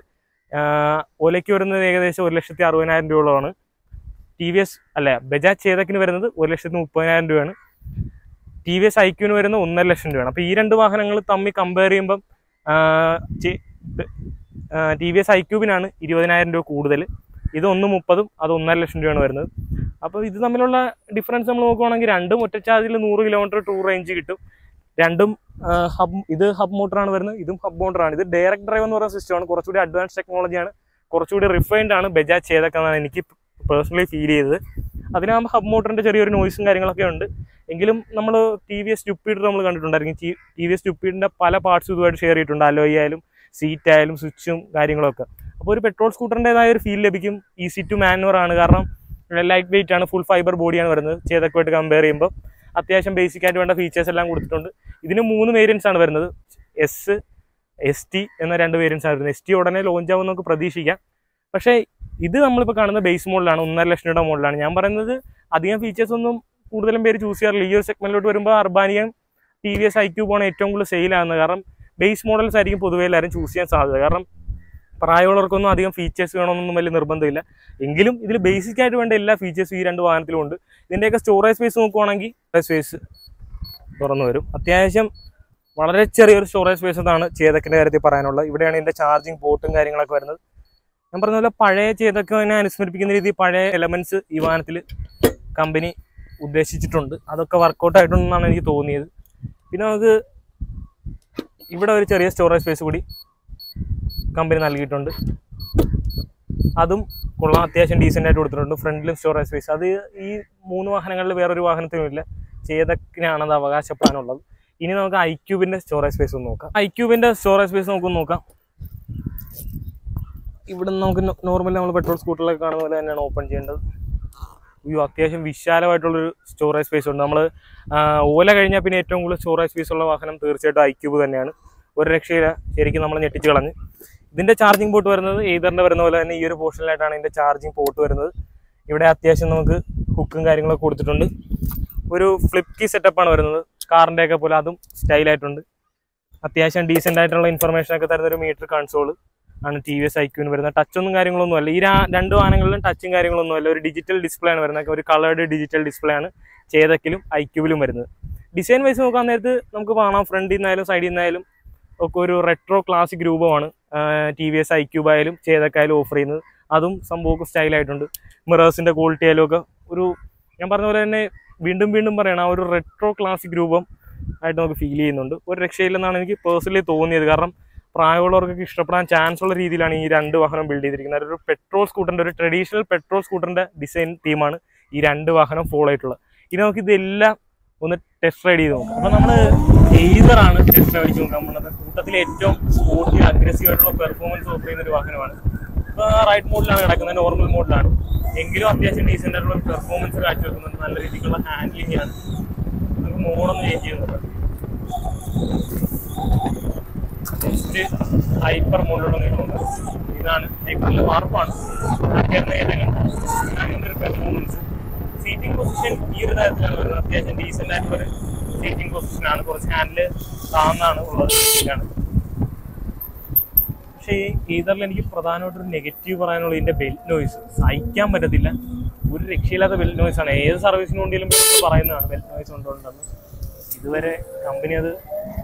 ഓലയ്ക്ക് വരുന്നത് ഏകദേശം ഒരു ലക്ഷത്തി അറുപതിനായിരം രൂപയോളമാണ് ടി വി എസ് അല്ല ബജാജ് ചേതക്കിന് വരുന്നത് ഒരു ലക്ഷത്തി മുപ്പതിനായിരം രൂപയാണ് ടി വി എസ് ഐക്യൂന് വരുന്നത് ഒന്നര ലക്ഷം രൂപയാണ് അപ്പോൾ ഈ രണ്ട് വാഹനങ്ങൾ തമ്മിൽ കമ്പയർ ചെയ്യുമ്പം ടി വി എസ് ഐക്യൂബിനാണ് ഇരുപതിനായിരം രൂപ കൂടുതൽ ഇത് ഒന്ന് മുപ്പതും അത് ഒന്നര ലക്ഷം രൂപയാണ് വരുന്നത് അപ്പോൾ ഇത് തമ്മിലുള്ള ഡിഫറൻസ് നമ്മൾ നോക്കുവാണെങ്കിൽ രണ്ടും ഒറ്റ ചാർജിൽ നൂറ് കിലോമീറ്റർ ടൂർ റേഞ്ച് കിട്ടും രണ്ടും ഹബ് ഇത് ഹബ് മോട്ടറാണ് വരുന്നത് ഇതും ഹബ് മോട്ടറാണ് ഇത് ഡയറക്ട് ഡ്രൈവ് എന്ന് പറയുന്ന സിസ്റ്റമാണ് കുറച്ചുകൂടി അഡ്വാൻസ് ടെക്നോളജിയാണ് കുറച്ചുകൂടി റിഫൈൻഡ് ആണ് ബജാജ് ചെയ്തൊക്കെന്നാണ് എനിക്ക് പേഴ്സണലി ഫീൽ ചെയ്തത് അതിനാകുമ്പോൾ ഹബ് മോട്ടറിന്റെ ചെറിയൊരു നോയ്സും കാര്യങ്ങളൊക്കെ ഉണ്ട് എങ്കിലും നമ്മൾ ടി വി എസ് ജുപ്പീറ്റർ നമ്മൾ കണ്ടിട്ടുണ്ടായിരിക്കും ടി വി എസ് ജുപ്പീറ്ററിന്റെ പല പാർട്സും ഇതുമായിട്ട് ഷെയർ ചെയ്തിട്ടുണ്ട് അലോയ് ആയാലും സീറ്റ് ആയാലും സ്വിച്ചും കാര്യങ്ങളൊക്കെ അപ്പോൾ ഒരു പെട്രോൾ സ്കൂട്ടറിൻ്റെതായ ഒരു ഫീൽ ലഭിക്കും ഈസി ടു മാനുവർ ആണ് കാരണം ലൈറ്റ് വെയിറ്റ് ആണ് ഫുൾ ഫൈബർ ബോഡിയാണ് വരുന്നത് ചേതക്കുമായിട്ട് കമ്പയർ ചെയ്യുമ്പോൾ അത്യാവശ്യം ബേസിക് ആയിട്ട് വേണ്ട ഫീച്ചേഴ്സ് എല്ലാം കൊടുത്തിട്ടുണ്ട് ഇതിന് മൂന്ന് വേരിയൻസ് ആണ് വരുന്നത് എസ് എസ് ടി എന്ന രണ്ട് വേരിയൻസ് ആണ് വരുന്നത് എസ് ടി ഉടനെ ലോഞ്ച് ആവും നമുക്ക് പ്രതീക്ഷിക്കാം പക്ഷേ ഇത് നമ്മളിപ്പോൾ കാണുന്ന ബേസ് മോഡലാണ് ഒന്നര ലക്ഷം രൂപയുടെ മോഡലാണ് ഞാൻ പറയുന്നത് അധികം ഫീച്ചേഴ്സ് ഒന്നും കൂടുതലും പേര് ചൂസ് ചെയ്യാറില്ല ഈ ഒരു സെഗ്മെന്റിലോട്ട് വരുമ്പോൾ അർബാനിയം ടി വി എസ് ഐ ക്യൂബാണ് ഏറ്റവും കൂടുതൽ സെയിലാകുന്നത് കാരണം ബേസ് മോഡൽസ് ആയിരിക്കും പൊതുവേ എല്ലാവരും ചൂസ് ചെയ്യാൻ സാധ്യത കാരണം പ്രായമുള്ളവർക്കൊന്നും അധികം ഫീച്ചേഴ്സ് വേണമെന്നൊന്നും വലിയ നിർബന്ധമില്ല എങ്കിലും ഇതിൽ ബേസിക് ആയിട്ട് വേണ്ട എല്ലാ ഫീച്ചേഴ്സും ഈ രണ്ട് വാഹനത്തിലും ഉണ്ട് ഇതിൻ്റെയൊക്കെ സ്റ്റോറേജ് സ്പേസ് നോക്കുവാണെങ്കിൽ സ്പേസ് തുറന്നു വരും അത്യാവശ്യം വളരെ ചെറിയൊരു സ്റ്റോറേജ് സ്പേസ് എന്നാണ് ചേതക്കിൻ്റെ കാര്യത്തിൽ പറയാനുള്ളത് ഇവിടെയാണ് ഇതിൻ്റെ ചാർജിങ് പോർട്ടും കാര്യങ്ങളൊക്കെ വരുന്നത് ഞാൻ പറഞ്ഞ പോലെ പഴയ ചേതക്കിനെ അനുസ്മരിപ്പിക്കുന്ന രീതിയിൽ പഴയ എലമെന്റ്സ് ഈ വാഹനത്തിൽ കമ്പനി ഉദ്ദേശിച്ചിട്ടുണ്ട് അതൊക്കെ വർക്കൗട്ട് ആയിട്ടുണ്ടെന്നാണ് എനിക്ക് തോന്നിയത് പിന്നെ നമുക്ക് ഇവിടെ ഒരു ചെറിയ സ്റ്റോറേജ് സ്പേസ് കൂടി കമ്പനി നൽകിയിട്ടുണ്ട് അതും കൊള്ളാം അത്യാവശ്യം ഡീസൻ്റ് ആയിട്ട് കൊടുത്തിട്ടുണ്ട് ഫ്രണ്ടിലും സ്റ്റോറേജ് സ്പേസ് അത് ഈ മൂന്ന് വാഹനങ്ങളിൽ വേറൊരു വാഹനത്തിനും ഇല്ല ചേതക്കിനാണ് അത് അവകാശപ്പെടാനുള്ളത് ഇനി നമുക്ക് ഐ ക്യൂബിൻ്റെ സ്റ്റോറേജ് സ്പേസ് ഒന്ന് നോക്കാം ഐ ക്യൂബിൻ്റെ സ്റ്റോറേജ് സ്പേസ് നമുക്ക് നോക്കാം ഇവിടെ നമുക്ക് നോർമലി നമ്മൾ പെട്രോൾ സ്കൂട്ടറിലൊക്കെ കാണുന്ന പോലെ തന്നെയാണ് ഓപ്പൺ ചെയ്യേണ്ടത് അയ്യോ അത്യാവശ്യം വിശാലമായിട്ടുള്ളൊരു സ്റ്റോറേജ് സ്പേസ് ഉണ്ട് നമ്മൾ ഓല കഴിഞ്ഞാൽ പിന്നെ ഏറ്റവും കൂടുതൽ സ്റ്റോറേജ് സ്പേസ് ഉള്ള വാഹനം തീർച്ചയായിട്ടും ഐ ക്യൂബ് തന്നെയാണ് ഒരു രക്ഷയില്ല ശരിക്കും നമ്മൾ ഞെട്ടിച്ച് കളഞ്ഞ് ഇതിൻ്റെ ചാർജിങ് പോർട്ട് വരുന്നത് ഏതറിൻ്റെ വരുന്ന പോലെ തന്നെ ഈ ഒരു പോർഷനിലായിട്ടാണ് ഇതിൻ്റെ ചാർജിങ് പോർട്ട് വരുന്നത് ഇവിടെ അത്യാവശ്യം നമുക്ക് ഹുക്കും കാര്യങ്ങളൊക്കെ കൊടുത്തിട്ടുണ്ട് ഒരു ഫ്ലിപ്പ് കീ സെറ്റപ്പാണ് വരുന്നത് കാറിൻ്റെ ഒക്കെ പോലെ അതും സ്റ്റൈലായിട്ടുണ്ട് അത്യാവശ്യം ഡീസൻ്റ് ആയിട്ടുള്ള ഇൻഫർമേഷൻ ഒക്കെ തരുന്ന ഒരു മീറ്റർ കൺസോൾ ആണ് ടി വി എസ് ഐക്യൂന് വരുന്നത് ടച്ചൊന്നും കാര്യങ്ങളൊന്നും അല്ല ഈ രാ- രണ്ട് വാഹനങ്ങളിലും ടച്ചും കാര്യങ്ങളൊന്നും അല്ല ഒരു ഡിജിറ്റൽ ഡിസ്പ്ലേ ആണ് വരുന്നത് ഒരു കളേർഡ് ഡിജിറ്റൽ ഡിസ്പ്ലേ ആണ് ചേതക്കിലും ഐക്യൂബിലും വരുന്നത് ഡിസൈൻ വൈസ് നോക്കാൻ നേരത്ത് നമുക്ക് കാണാം ഫ്രണ്ടിൽ നിന്നായാലും സൈഡിൽ നിന്നായാലും ഒക്കെ ഒരു റെട്രോ ക്ലാസിക് രൂപമാണ് ടി വി എസ് ഐക്യൂബ് ആയാലും ചേതക്കായാലും ഓഫർ ചെയ്യുന്നത് അതും സംഭവമൊക്കെ സ്റ്റൈലായിട്ടുണ്ട് മിറേഴ്സിൻ്റെ ക്വാളിറ്റി ആയാലും ഒക്കെ ഒരു ഞാൻ പറഞ്ഞ പോലെ തന്നെ വീണ്ടും വീണ്ടും പറയണം ആ ഒരു റെട്രോ ക്ലാസിക് രൂപം ആയിട്ട് നമുക്ക് ഫീൽ ചെയ്യുന്നുണ്ട് ഒരു രക്ഷയില്ലെന്നാണ് എനിക്ക് പേഴ്സണലി തോന്നിയത് കാരണം പ്രായമുള്ളവർക്കൊക്കെ ഇഷ്ടപ്പെടാൻ ചാൻസ് ഉള്ള രീതിയിലാണ് ഈ രണ്ട് വാഹനം ബിൽഡ് ചെയ്തിരിക്കുന്നത് ഒരു പെട്രോൾ സ്കൂട്ടറിൻ്റെ ഒരു ട്രഡീഷണൽ പെട്രോൾ സ്കൂട്ടറിൻ്റെ ഡിസൈൻ തീമാണ് ഈ രണ്ട് വാഹനം ഫോളോ ആയിട്ടുള്ളത് ഇനി നമുക്ക് ഇതെല്ലാം ഒന്ന് ടെസ്റ്റ് റൈഡ് ചെയ്ത് നോക്കാം അപ്പോൾ നമ്മൾ എയ്തറാണ് ടെസ്റ്റ് റൈഡ് നോക്കാൻ പോകുന്നത് കൂട്ടത്തിലെ ഏറ്റവും സ്പോർട്ടി അഗ്രസീവ് ആയിട്ടുള്ള പെർഫോമൻസ് ഓഫർ ചെയ്യുന്ന ഒരു വാഹനമാണ് ഇപ്പോൾ റൈഡ് മോഡിലാണ് കിടക്കുന്നത് നോർമൽ മോഡിലാണ് എങ്കിലും അത്യാവശ്യം ഡീസൻ്റ് ആയിട്ടുള്ള പെർഫോമൻസ് കാഴ്ചവെക്കുന്നുണ്ട് നല്ല രീതിക്കുള്ള ഹാൻഡ്ലിംഗ് ആണ് നമുക്ക് മോഡൊന്ന് ചേഞ്ച് ചെയ്ത് നോക്കാം നെക്സ്റ്റ് ഹൈപ്പർ മോഡിലുള്ള നീളമുണ്ട് ഇതാണ് ഹൈപ്പറിൽ വാർപ്പാണ് അങ്ങനത്തെ ഒരു പെർഫോമൻസ് സീറ്റിംഗ് പൊസിഷൻ ഈ ഒരു തരത്തിലാണ് വരുന്നത് അത്യാവശ്യം ഡീസൻ്റ് ആയിട്ടുള്ള സീറ്റിംഗ് പൊസിഷനാണ് കുറച്ച് ഹാൻഡിൽ താന്നാണ് ഉള്ളത് ഇതാണ് പക്ഷേ ഈ ഈതറിൽ എനിക്ക് പ്രധാനമായിട്ടൊരു നെഗറ്റീവ് പറയാനുള്ള ഇതിന്റെ ബെൽറ്റ് നോയ്സ് സഹിക്കാൻ പറ്റത്തില്ല ഒരു രക്ഷയില്ലാത്ത ബെൽറ്റ് നോയ്സ് ആണ് ഏത് സർവീസിന് വേണ്ടിയാലും ഇപ്പൊ പറയുന്നതാണ് ബെൽറ്റ് നോയ്സ് ഉണ്ടോണ്ടെന്ന് ഇതുവരെ കമ്പനി അത്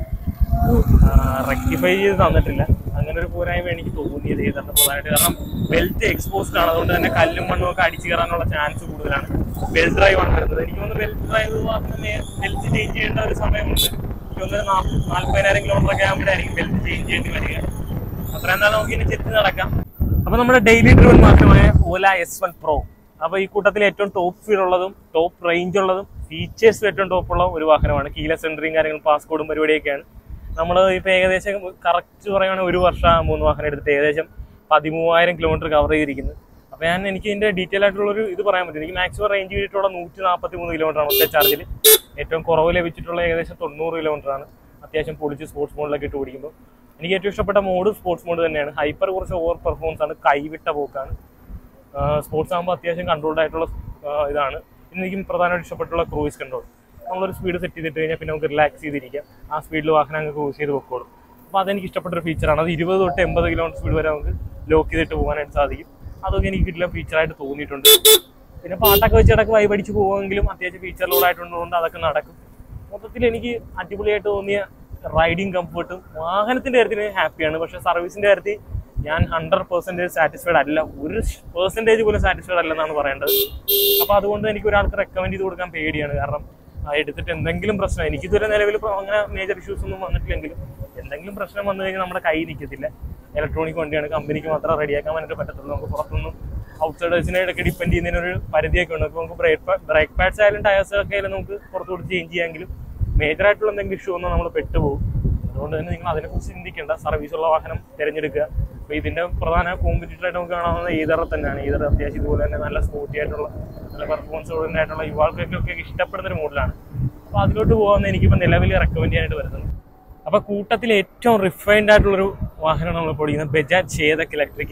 റെക്ടിഫൈ ചെയ്ത് തന്നിട്ടില്ല അങ്ങനെ ഒരു പോരായ്മ എനിക്ക് തോന്നിയത് ഏതാണ് പ്രധാനമായിട്ട് കാരണം ബെൽറ്റ് എക്സ്പോസ്ഡ് ആണ് അതുകൊണ്ട് തന്നെ കല്ലും മണ്ണും ഒക്കെ അടിച്ചു കയറാനുള്ള ചാൻസ് കൂടുതലാണ് ബെൽറ്റ് ഡ്രൈവ് ആണ് വരുന്നത് എനിക്ക് തോന്നുന്നു ബെൽറ്റ് ഡ്രൈവ് ബെൽറ്റ് ചേഞ്ച് ചെയ്യേണ്ട ഒരു സമയമുണ്ട് എനിക്ക് തോന്നുന്നു നാ- നാല്പതിനായിരം കിലോമീറ്റർ ഒക്കെ ആകുമ്പോഴായിരിക്കും ബെൽറ്റ് ചേഞ്ച് ചെയ്യേണ്ടി വരിക അത്രയും നാൾ നമുക്ക് ഇനി ചെത്തി നടക്കാം അപ്പൊ നമ്മുടെ ഡെയിലി ഡ്രിവൻ മാറ്റമായ ഓല എസ് വൺ പ്രോ അപ്പൊ ഈ കൂട്ടത്തിൽ ഏറ്റവും ടോപ്പ് സ്പീഡ് ഉള്ളതും ടോപ്പ് റേഞ്ച് ഉള്ളതും ഫീച്ചേഴ്സും ഏറ്റവും ടോപ്പ് ഉള്ള ഒരു വാഹനമാണ് കീല സെൻട്രിയും കാര്യങ്ങളും പാസ്കോഡും പരിപാടിയൊക്കെയാണ് നമ്മൾ ഇപ്പൊ ഏകദേശം കറക്റ്റ് പറയുകയാണെങ്കിൽ ഒരു വർഷം മൂന്ന് വാഹനം എടുത്തിട്ട് ഏകദേശം പതിമൂവായിരം കിലോമീറ്റർ കവർ ചെയ്തിരിക്കുന്നത് അപ്പൊ ഞാൻ എനിക്ക് ഇതിന്റെ ഡീറ്റെയിൽ ആയിട്ടുള്ള ഒരു ഇത് പറയാൻ പറ്റും എനിക്ക് മാക്സിമം റേഞ്ച് ചെയ്തിട്ടുള്ള നൂറ്റി നാൽപ്പത്തി മൂന്ന് കിലോമീറ്റർ ആണ് ഒറ്റ ചാർജിൽ ഏറ്റവും കുറവ് ലഭിച്ചിട്ടുള്ള ഏകദേശം തൊണ്ണൂറ് കിലോമീറ്റർ ആണ് അത്യാവശ്യം പൊളിച്ച് സ്പോർട്സ് മോഡിലൊക്കെ ഇട്ട് ഓടിക്കുമ്പോൾ എനിക്ക് ഏറ്റവും ഇഷ്ടപ്പെട്ട മോഡ് സ്പോർട്സ് മോഡ് തന്നെയാണ് ഹൈപ്പർ കുറച്ച് ഓവർ പെർഫോമൻസ് ആണ് കൈവിട്ട പോക്കാണ് സ്പോർട്സ് ആകുമ്പോൾ അത്യാവശ്യം കൺട്രോൾഡ് ആയിട്ടുള്ള ആ, ഇതാണ് ഇന്ന് എനിക്ക് പ്രധാനമായിട്ട് ഇഷ്ടപ്പെട്ടുള്ള ക്രൂയിസ് കൺട്രോൾ നമ്മളൊരു സ്പീഡ് സെറ്റ് ചെയ്തിട്ട് കഴിഞ്ഞാൽ പിന്നെ നമുക്ക് റിലാക്സ് ചെയ്തിരിക്കാം ആ സ്പീഡിൽ വാഹനം അങ്ങ് ക്രൂസ് ചെയ്ത് പൊക്കോളും അപ്പോൾ അതെനിക്ക് ഇഷ്ടപ്പെട്ട ഒരു ഫീച്ചറാണ് അത് ഇരുപത് തൊട്ട് എൺപത് കിലോമീറ്റർ സ്പീഡ് വരെ നമുക്ക് ലോക്ക് ചെയ്തിട്ട് പോകാനായിട്ട് സാധിക്കും അതൊക്കെ എനിക്ക് കിട്ടില്ല ഫീച്ചറായിട്ട് തോന്നിയിട്ടുണ്ട് പിന്നെ പാട്ടൊക്കെ വെച്ച് ഇടക്ക് വൈബടിച്ച് പോകുമെങ്കിലും അത്യാവശ്യം ഫീച്ചറിലോടായിട്ടുള്ളതുകൊണ്ട് അതൊക്കെ നടക്കും മൊത്തത്തിൽ എനിക്ക് അടിപൊളിയായിട്ട് തോന്നിയ റൈഡിങ് കംഫർട്ടും വാഹനത്തിന്റെ കാര്യത്തിൽ ഹാപ്പിയാണ് പക്ഷെ സർവീസിന്റെ കാര്യത്തിൽ ഞാൻ ഹൺഡ്രഡ് പെർസെന്റേജ് സാറ്റിസ്ഫൈഡ് അല്ല ഒരു പെർസെന്റേജ് പോലും സാറ്റിസ്ഫൈഡ് അല്ലെന്നാണ് പറയേണ്ടത് അപ്പൊ അതുകൊണ്ട് എനിക്ക് ഒരാൾക്ക് റെക്കമെൻഡ് ചെയ്ത് കൊടുക്കാൻ പേടിയാണ് കാരണം ആ, എടുത്തിട്ട് എന്തെങ്കിലും പ്രശ്നം എനിക്ക് ഇതുവരെ നിലവിൽ ഇപ്പൊ അങ്ങനെ മേജർ ഇഷ്യൂസ് ഒന്നും വന്നിട്ടില്ലെങ്കിലും എന്തെങ്കിലും പ്രശ്നം വന്നു കഴിഞ്ഞാൽ നമ്മുടെ കൈ നിൽക്കത്തില്ല ഇലക്ട്രോണിക് വണ്ടിയാണ് കമ്പനിക്ക് മാത്രം റെഡിയാക്കാൻ വേണ്ടിയിട്ട് പറ്റത്തുള്ളൂ നമുക്ക് പുറത്തൊന്നും ഔട്ട്സൈഡേഴ്സിനെ ഇടയ്ക്ക് ഡിപ്പെൻഡ് ചെയ്യുന്നതിന് ഒരു പരിധിയൊക്കെ ഉണ്ട് അപ്പോൾ നമുക്ക് ബ്രേക്ക് ബ്രേക്ക് പാഡ്സ് ആയാലും ടയേഴ്സ് ഒക്കെ ആയാലും നമുക്ക് പുറത്തു കൊടുത്ത് ചേഞ്ച് ചെയ്യാമെങ്കിലും മേജർ ആയിട്ടുള്ള എന്തെങ്കിലും ഇഷ്യൂ വന്നാൽ നമ്മൾ പെട്ടുപോകും അതുകൊണ്ട് തന്നെ നിങ്ങൾ അതിനെക്കുറിച്ച് ചിന്തിക്കേണ്ട സർവീസ് ഉള്ള വാഹനം തിരഞ്ഞെടുക്കുക അപ്പോൾ ഇതിന്റെ പ്രധാന കോമ്പറ്റീറ്റർ ആയിട്ട് നമുക്ക് കാണാവുന്നത് ഈതർ തന്നെയാണ് ഈതർ അത്യാവശ്യം ഇതുപോലെ തന്നെ നല്ല സ്പോർട്ടി ആയിട്ടുള്ള നല്ല പെർഫോമൻസ് ഓറിയന്റഡ് ആയിട്ടുള്ള യുവാക്കൾക്കൊക്കെ ഇഷ്ടപ്പെടുന്ന ഒരു മോഡലാണ് അപ്പോൾ അതിലോട്ട് പോകാൻ എനിക്കിപ്പോൾ നിലവിൽ റെക്കമെൻഡ് ചെയ്യാനായിട്ട് വരുന്നത് അപ്പോൾ കൂട്ടത്തിൽ ഏറ്റവും റിഫൈൻഡ് ആയിട്ടുള്ളൊരു വാഹനമാണ് നമ്മൾ ഓടിക്കുന്നത് ബജാജ് ചേതക് ഇലക്ട്രിക്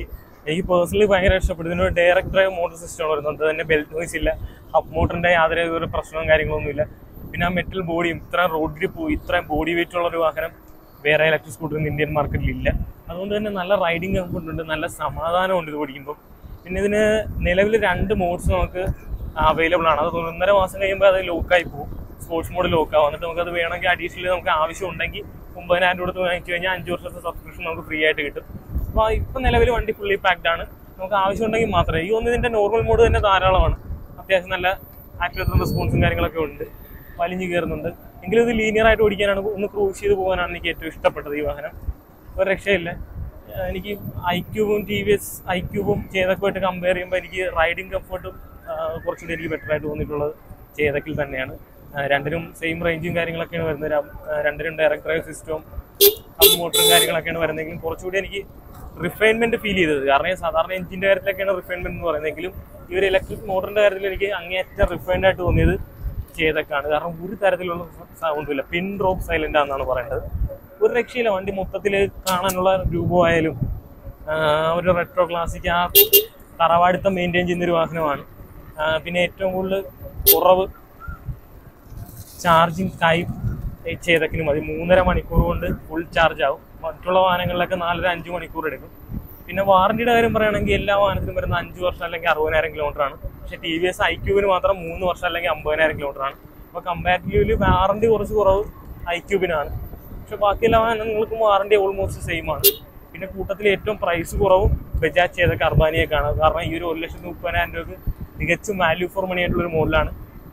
എനിക്ക് പേഴ്സണലി ഭയങ്കര ഇഷ്ടപ്പെട്ടു ഇതിനൊരു ഡയറക്റ്റ് ഡ്രൈവ് മോട്ടോർ സിസ്റ്റം വരുന്നുണ്ട് തന്നെ ബെൽറ്റ് നോയ്സ് ഇല്ല ഹബ് മോട്ടറിന്റെ യാതൊരു ഒരു പ്രശ്നവും കാര്യങ്ങളൊന്നും ഇല്ല പിന്നെ ആ മെറ്റൽ ബോഡിയും ഇത്രയും റോഡ് ഗ്രിപ്പ് ഇത്രയും ബോഡി വെയിറ്റ് ഉള്ള ഒരു വാഹനം വേറെ ഇലക്ട്രിക് സ്കൂട്ടർ ഇന്ത്യൻ മാർക്കറ്റിൽ ഇല്ല അതുകൊണ്ട് തന്നെ നല്ല റൈഡിങ് കംഫർട്ട് ഉണ്ട് നല്ല സമാധാനമുണ്ട് ഇത് ഓടിക്കുമ്പോൾ പിന്നെ ഇതിന് നിലവിൽ രണ്ട് മോഡ്സ് നമുക്ക് അവൈലബിൾ ആണ് അത് ഒന്നര മാസം കഴിയുമ്പോൾ അത് ലോക്കായി പോകും സ്പോർട്സ് മോഡ് ലോക്ക് ആവും എന്നിട്ട് നമുക്ക് അത് വേണമെങ്കിൽ അഡീഷണലി നമുക്ക് ആവശ്യം ഉണ്ടെങ്കിൽ ഒമ്പതിനായിരം കൊടുത്ത് വാങ്ങിച്ചു കഴിഞ്ഞാൽ അഞ്ച് വർഷത്തെ സബ്സ്ക്രിപ്ഷൻ നമുക്ക് ഫ്രീ ആയിട്ട് കിട്ടും അപ്പോൾ ഇപ്പം നിലവിൽ വണ്ടി ഫുള്ളി പാക്ഡ് ആണ് നമുക്ക് ആവശ്യം ഉണ്ടെങ്കിൽ മാത്രമേ ഈ ഒന്ന് ഇതിന്റെ നോർമൽ മോഡ് തന്നെ ധാരാളമാണ് അത്യാവശ്യം നല്ല ആക്ടിവേറ്റർ റെസ്പോൺസും കാര്യങ്ങളൊക്കെ ഉണ്ട് വലിഞ്ഞു കയറുന്നുണ്ട് എങ്കിലും ഇത് ലീനിയർ ആയിട്ട് ഓടിക്കാനാണ് ഒന്ന് ക്രൂസ് ചെയ്ത് പോകാനാണ് എനിക്ക് ഏറ്റവും ഇഷ്ടപ്പെട്ടത് ഈ വാഹനം ഒരു രക്ഷയില്ല ഏഹ് എനിക്ക് ഐ ക്യൂബും ടി വി എസ് ഐ ക്യൂബും ചേതക്കുമായിട്ട് കമ്പയർ ചെയ്യുമ്പോൾ എനിക്ക് റൈഡിങ് കംഫർട്ടും കുറച്ചുകൂടി എനിക്ക് ബെറ്റർ ആയിട്ട് തോന്നിയിട്ടുള്ളത് ചേതക്കിൽ തന്നെയാണ് ആഹ് രണ്ടിനും സെയിം റേഞ്ചും കാര്യങ്ങളൊക്കെയാണ് വരുന്നത് ര- ആഹ് രണ്ടിനും ഡയറക്ട് ഡ്രൈവ് സിസ്റ്റവും മോട്ടറും കാര്യങ്ങളൊക്കെയാണ് വരുന്നതെങ്കിലും കുറച്ചുകൂടി എനിക്ക് റിഫൈൻമെന്റ് ഫീൽ ചെയ്തത് കാരണം ഈ സാധാരണ എഞ്ചിന്റെ കാര്യത്തിലൊക്കെയാണ് റിഫൈൻമെന്റ് എന്ന് പറയുന്നതെങ്കിലും ഈ ഒരു ഇലക്ട്രിക് മോട്ടറിന്റെ കാര്യത്തിൽ എനിക്ക് അങ്ങേയറ്റം റിഫൈൻഡ് ആയിട്ട് തോന്നിയത് ചേതക്കാണ് കാരണം ഒരു തരത്തിലുള്ള സൗണ്ടും ഇല്ല പിൻ ഡ്രോപ്പ് സൈലന്റ് ആണെന്നാണ് പറയുന്നത് ഒരു രക്ഷയില്ല വണ്ടി മൊത്തത്തിൽ കാണാനുള്ള രൂപമായാലും ആഹ് ഒരു റെട്രോ ക്ലാസിക് ആ തറവാടിത്തം മെയിൻറ്റെയിൻ ചെയ്യുന്ന ഒരു വാഹനമാണ് ആഹ് പിന്നെ ഏറ്റവും കൂടുതൽ കുറവ് ചാർജിങ് ടൈം ചെയ്തക്കിന് മതി മൂന്നര മണിക്കൂർ കൊണ്ട് ഫുൾ ചാർജ് ആവും മറ്റുള്ള വാഹനങ്ങളിലൊക്കെ നാലര അഞ്ച് മണിക്കൂർ എടുക്കും പിന്നെ വാറണ്ടിയുടെ കാര്യം പറയുകയാണെങ്കിൽ എല്ലാ വാഹനത്തിനും വരുന്ന അഞ്ച് വർഷം അല്ലെങ്കിൽ അറുപതിനായിരം കിലോമീറ്റർ ആണ് പക്ഷേ ടി വി എസ് ഐ ക്യൂബിന് മാത്രം മൂന്ന് വർഷം അല്ലെങ്കിൽ അമ്പതിനായിരം കിലോമീറ്റർ ആണ് അപ്പോൾ കമ്പാരിറ്റീവ്ലി വാറണ്ടി കുറച്ച് കുറവ് ഐ ക്യൂബിനാണ് പക്ഷെ ബാക്കി എല്ലാ വാഹനങ്ങൾക്കും വാറണ്ടി ഓൾമോസ്റ്റ് സെയിം ആണ് പിന്നെ കൂട്ടത്തിൽ ഏറ്റവും പ്രൈസ് കുറവും ബജാജ് ചെയ്ത കർബാനിയൊക്കെയാണ് കാരണം ഈ ഒരു ഒരു ലക്ഷത്തി മുപ്പതിനായിരം രൂപക്ക് തികച്ചും വാല്യൂ ഫോർ മണി ആയിട്ടുള്ള ഒരു മോഡലാണ്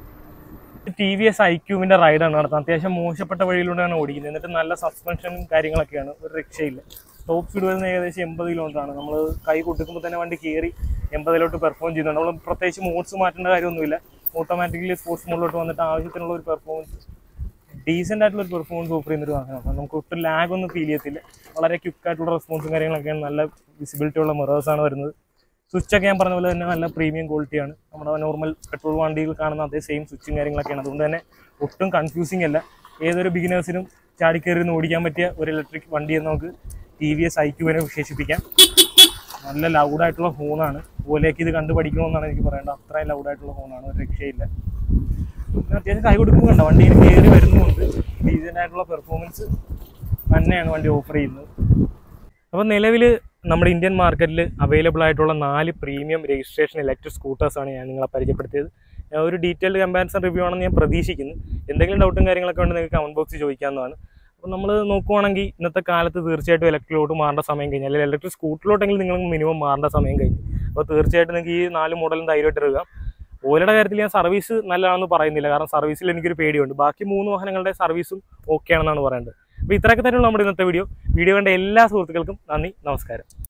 ടി വി എസ് ഐ ക്യൂവിന്റെ റൈഡാണ് നടത്തുന്നത് അത്യാവശ്യം മോശപ്പെട്ട വഴിയിലൂടെയാണ് ഓടിക്കുന്നത് എന്നിട്ട് നല്ല സസ്പെൻഷനും കാര്യങ്ങളൊക്കെയാണ് ഒരു രക്ഷയില്ല ടോപ്പ് സ്പീഡ് വരുന്നത് ഏകദേശം എൺപത് കിലോമീറ്റർ ആണ് നമ്മൾ കൈ കൊട്ടിക്കുമ്പോൾ തന്നെ വണ്ടി കയറി എൺപതിലോട്ട് പെർഫോം ചെയ്യുന്നുണ്ട് നമ്മൾ പ്രത്യേകിച്ച് മോഡ്സ് മാറ്റേണ്ട കാര്യമൊന്നുമില്ല ഓട്ടോമാറ്റിക്കലി സ്പോർട്സ് മോഡിലോട്ട് വന്നിട്ട് ആവശ്യത്തിനുള്ള ഒരു പെർഫോമൻസ് ഡീസെൻ്റ് ആയിട്ടുള്ള ഒരു പെർഫോമൻസ് ഓഫർ ചെയ്യുന്ന ഒരു വാഹനമാണ് നമുക്ക് ഒട്ടും ലാഗ് ഒന്നും ഫീൽ ചെയ്യത്തില്ല വളരെ ക്വിക്ക് ആയിട്ടുള്ള റെസ്പോൺസും കാര്യങ്ങളൊക്കെയാണ് നല്ല വിസിബിലിറ്റി ഉള്ള മിറേഴ്സ് ആണ് വരുന്നത് സ്വിച്ച് ഒക്കെ ഞാൻ പറഞ്ഞ പോലെ തന്നെ നല്ല പ്രീമിയം ക്വാളിറ്റിയാണ് നമ്മുടെ നോർമൽ പെട്രോൾ വണ്ടിയിൽ കാണുന്ന അതേ സെയിം സ്വിച്ചും കാര്യങ്ങളൊക്കെയാണ് അതുകൊണ്ട് തന്നെ ഒട്ടും കൺഫ്യൂസിങ് അല്ല ഏതൊരു ബിഗിനേഴ്സിനും ചാടിക്കയറി നിന്ന് ഓടിക്കാൻ പറ്റിയ ഒരു ഇലക്ട്രിക് വണ്ടി എന്ന് നമുക്ക് ടി വി എസ് ഐക്യുവിനെ വിശേഷിപ്പിക്കാം നല്ല ലൗഡായിട്ടുള്ള ഫോണാണ് പോലെയൊക്കെ ഇത് കണ്ടു പഠിക്കണമെന്നാണ് എനിക്ക് പറയേണ്ടത് അത്രയും ലൗഡായിട്ടുള്ള ഫോണാണ് ഒരു രക്ഷയില്ല പിന്നെ അത്യാവശ്യം കൈ കൊടുക്കുമ്പോൾ കണ്ട വണ്ടി ഇങ്ങനെ കയറി വരുന്നുണ്ട് ഡീസൻ്റ് ആയിട്ടുള്ള പെർഫോമൻസ് തന്നെയാണ് വണ്ടി ഓഫർ ചെയ്യുന്നത് അപ്പോൾ നിലവിൽ നമ്മുടെ ഇന്ത്യൻ മാർക്കറ്റിൽ അവൈലബിൾ ആയിട്ടുള്ള നാല് പ്രീമിയം രജിസ്ട്രേഷൻ ഇലക്ട്രിക് സ്കൂട്ടേഴ്സാണ് ഞാൻ നിങ്ങളെ പരിചയപ്പെടുത്തിയത് ഞാൻ ഒരു ഡീറ്റെയിൽഡ് കമ്പാരിസൺ റിവ്യൂ ആണെന്ന് ഞാൻ പ്രതീക്ഷിക്കുന്നു എന്തെങ്കിലും ഡൗട്ടും കാര്യങ്ങളൊക്കെ ഉണ്ടെങ്കിൽ നിങ്ങൾക്ക് കമൻറ്റ് ബോക്സിൽ ചോദിക്കാവുന്നതാണ് അപ്പോൾ നമ്മൾ നോക്കുവാണെങ്കിൽ ഇന്നത്തെ കാലത്ത് തീർച്ചയായിട്ടും ഇലക്ട്രിലോട്ട് മാറേണ്ട സമയം കഴിഞ്ഞു അല്ലെങ്കിൽ ഇലക്ട്രിക് സ്കൂട്ടറിലോട്ടെങ്കിലും നിങ്ങൾ മിനിമം മാറേണ്ട സമയം കഴിഞ്ഞു അപ്പോൾ തീർച്ചയായിട്ടും നിങ്ങൾക്ക് ഈ നാല് മോഡലും ധൈര്യമായിട്ട് എടുക്കാം ഓലയുടെ കാര്യത്തിൽ ഞാൻ സർവീസ് നല്ലതാണെന്ന് പറയുന്നില്ല കാരണം സർവീസിൽ എനിക്കൊരു പേടിയുണ്ട് ബാക്കി മൂന്ന് വാഹനങ്ങളുടെ സർവീസും ഓക്കെ ആണെന്നാണ് പറയുന്നത് അപ്പോൾ ഇത്രയൊക്കെ തന്നെയുള്ള നമ്മുടെ ഇന്നത്തെ വീഡിയോ വീഡിയോ കണ്ട എല്ലാ സുഹൃത്തുക്കൾക്കും നന്ദി നമസ്കാരം